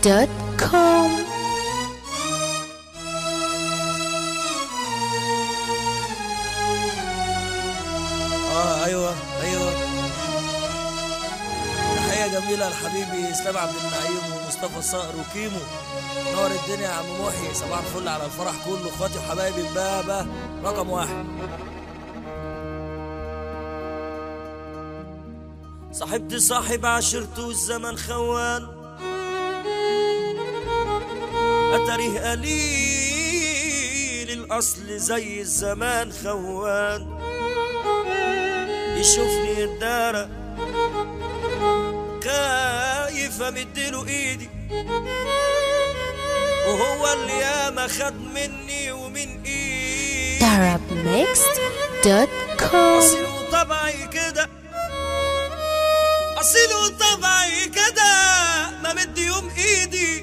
دوت كوم اه ايوه ايوه تحية جميلة لحبيبي اسلام عبد النعيم ومصطفى صقر وكيمو نور الدنيا يا عم محي صباح الفل على الفرح كله اخواتي وحبايبي امبابة رقم واحد صاحبتي صاحب عشرته والزمن خوان أتريه قليل الأصل زي الزمان خوان يشوفني الدارة خايف امدله ايدي وهو اللي ياما خد مني ومن ايدي طرب ميكس دوت كوم اصيل وطبعي كده اصيل وطبعي كده ما مدي يوم ايدي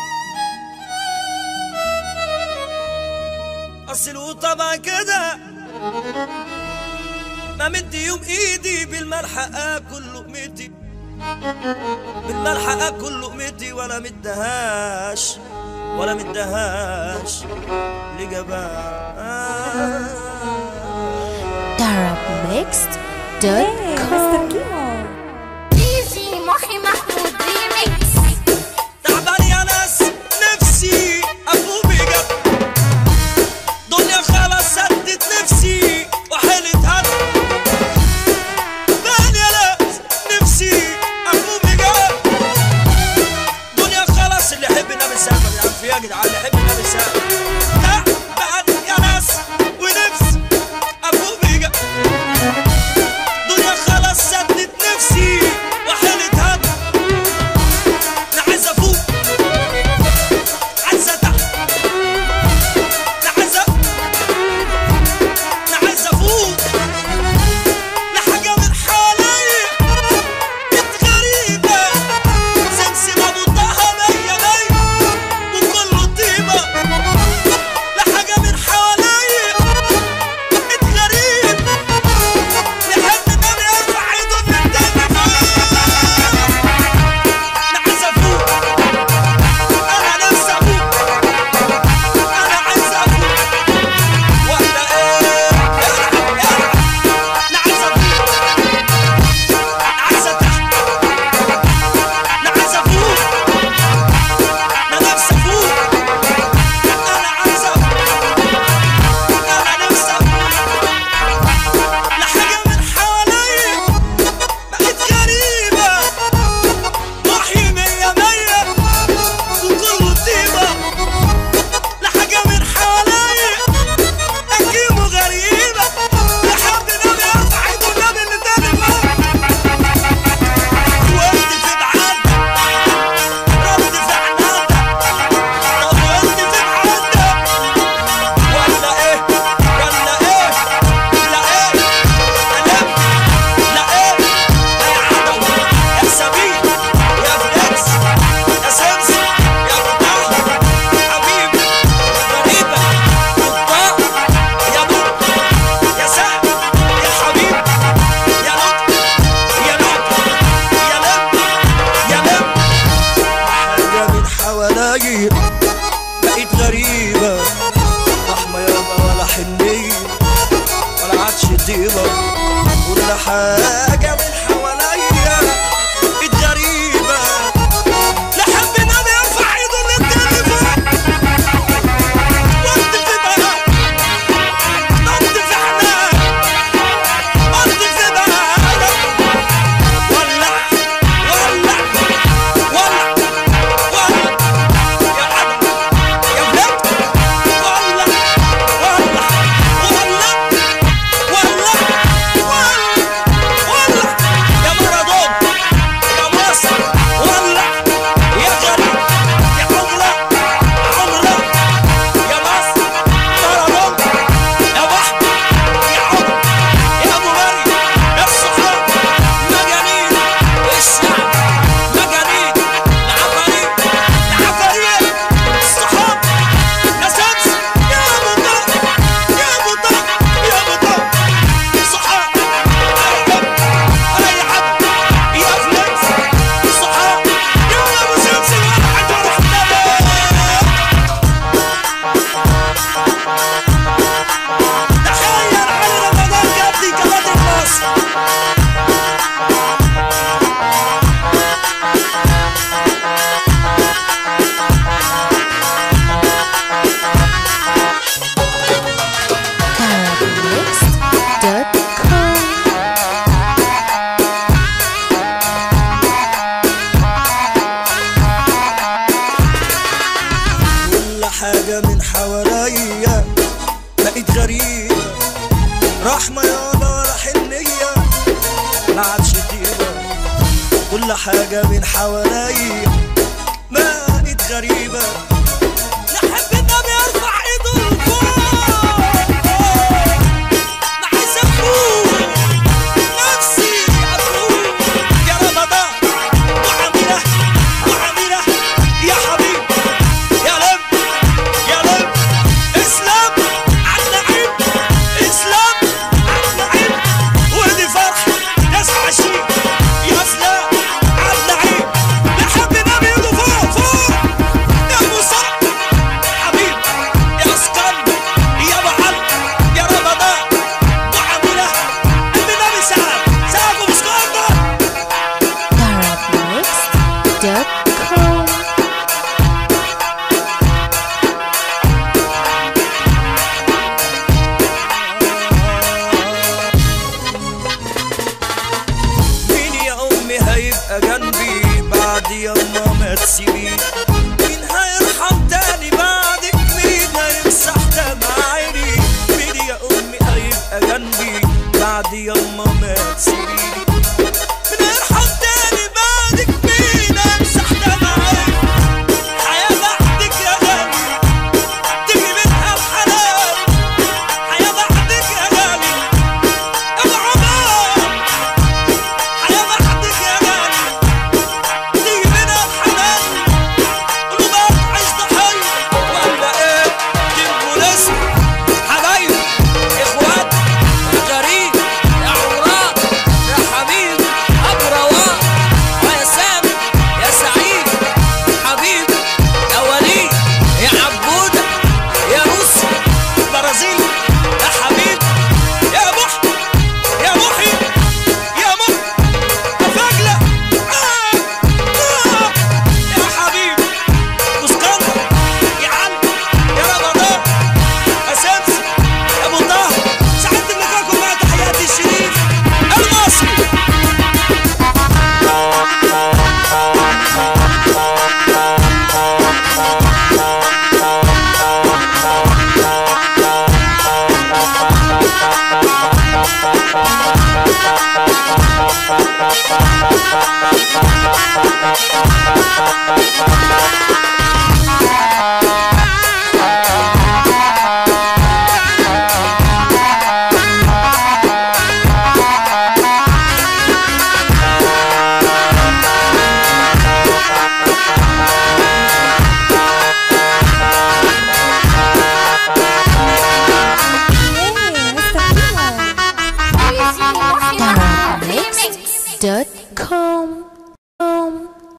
اصيل وطبعي كده ما مدي يوم ايدي بالملحق اكل لقمتي بالملحق اكل لقمتي ولا مدهاش ولا مدهاش لجبان طرب ميكس دوت كوم ايزي محي محمود ريميكس تعبان يا ناس نفسي افوق بجد دنيا خلاص سدت نفسي وحلت هد تعبان يا ناس نفسي افوق بجد دنيا خلاص اللي يحب النبي سافر يا عم في يا جدعان اللي يحب النبي سافر تعبان يا ناس ونفسي افوق بجد دنيا خلاص سدت نفسي وحلت هد انا عايز افوق عايز اتعب انا عايز أ- انا عايز افوق لحاجه من حواليا بنت غريبه سمسمه بطها مية مية وكله طيبه لحاجه من حواليا بنت غريب لحد ما بيرفع ايده في الدنيا انا عايز افوق انا نفسي افوق انا عايز افوق ولا ايه العب العب انا عايز افوق انا عايز اتحت انا عايز افوق انا نفسي افوق انا عايز افوق انا نفسي افوق لحاجه من حواليا بقت غريبه وحي مية مية وكله طيبة لحاجة من حواليا أكيمو غريبة لحد ما بيرفع ايده النبي اللي تاني فوق وانت في بعادة رد في عنادة طب وانت في بعادة ولا ايه ولا ايه لا ايه انا لا ايه يا عدوي يا سبيل يا فليكس يا سمسم يا فتاح حبيبي غريبة قطاع يا نور يا سعد يا حبيبي يا لطف يا لطف يا لب يا لب حاجة من حواليا بقيت غريبة رحمة يابا ولا حنية ولا عادش طيبة كل حاجة من حواليا بقيت غريبة لحد ما بيرفع ايده للتليفون وانت في بقى انت في حنان انت في بقى ولع ولع ولع ولع يا عدل يا بلاد ولع ولع ولع ولع ولع ولع غريبة رحمة يابا ولا حنية ما عادش طيبة كل حاجة من حواليا بقت غريبة